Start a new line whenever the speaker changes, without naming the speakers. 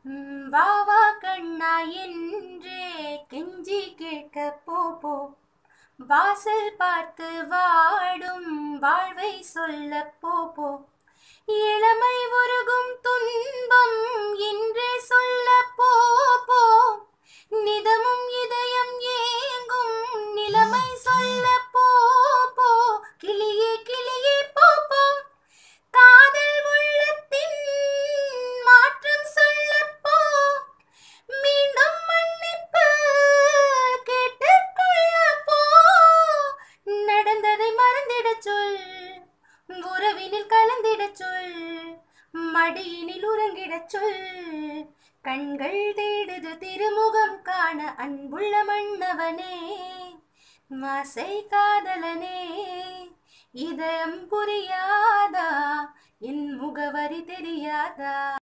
ம், வா வா கண்ணா என்றே கெஞ்சி கேட்க போ போ வாசல் பார்த்து வாடும் வாழ்வை சொல்ல போ போ இளமை உருகும் துன்பம் என்றே சொல்ல போ போ நிதமும் இதயம் ஏங்கும் நிலைமை சொல்ல போ போ கிளியே கிளியே போ போ காதல் உள்ளத்தின் மாற்றம் சொல்ல போ மீண்டும் மன்னிப்பு கேட்டுக்கொள்ள போ நடந்ததை மறந்திடச் சொல் உறவினில் கலந்திடச் சொல் மடியினில் உறங்கிடச் சொல் கண்கள் தேடுது திருமுகம் காண அன்புள்ள மன்னவனே மாசை காதலனே இதயம் புரியாதா என் முகவரி தெரியாதா